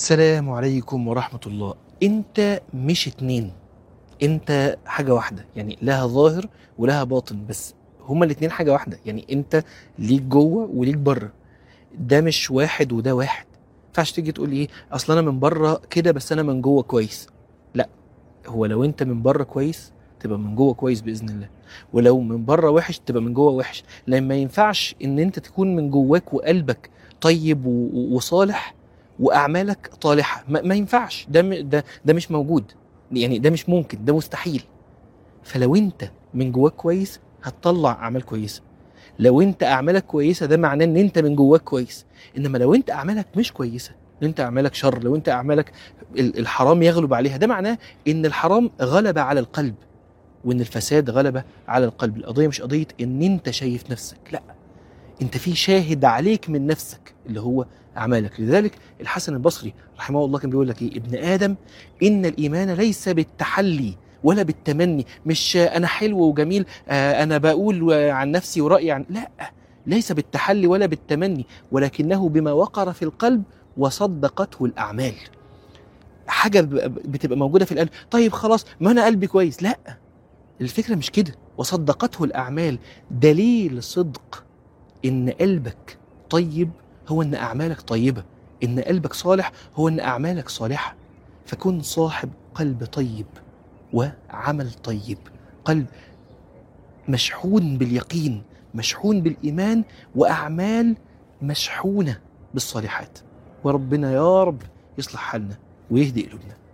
السلام عليكم ورحمة الله انت مش اتنين انت حاجة واحدة يعني لها ظاهر ولها باطن بس هما الاتنين حاجة واحدة يعني انت ليك جوه وليك بره ده مش واحد وده واحد ينفعش تيجي تقول ايه اصل انا من بره كده بس انا من جوه كويس لا هو لو انت من بره كويس تبقى من جوه كويس باذن الله ولو من بره وحش تبقى من جوه وحش لان ما ينفعش ان انت تكون من جواك وقلبك طيب و- و- وصالح واعمالك طالحه ما, ما ينفعش ده م- ده ده مش موجود يعني ده مش ممكن ده مستحيل فلو انت من جواك كويس هتطلع اعمال كويسه لو انت اعمالك كويسه ده معناه ان انت من جواك كويس انما لو انت اعمالك مش كويسه لو انت اعمالك شر لو انت اعمالك ال- الحرام يغلب عليها ده معناه ان الحرام غلب على القلب وان الفساد غلب على القلب القضيه مش قضيه ان انت شايف نفسك لا انت في شاهد عليك من نفسك اللي هو اعمالك لذلك الحسن البصري رحمه الله كان بيقول لك ايه ابن ادم ان الايمان ليس بالتحلي ولا بالتمني مش آه، انا حلو وجميل آه، انا بقول آه، عن نفسي ورايي عن لا ليس بالتحلي ولا بالتمني ولكنه بما وقر في القلب وصدقته الاعمال حاجه ب- بتبقى موجوده في القلب طيب خلاص ما انا قلبي كويس لا الفكره مش كده وصدقته الاعمال دليل صدق ان قلبك طيب هو ان اعمالك طيبه ان قلبك صالح هو ان اعمالك صالحه فكن صاحب قلب طيب وعمل طيب قلب مشحون باليقين مشحون بالايمان واعمال مشحونه بالصالحات وربنا يا رب يصلح حالنا ويهدي قلوبنا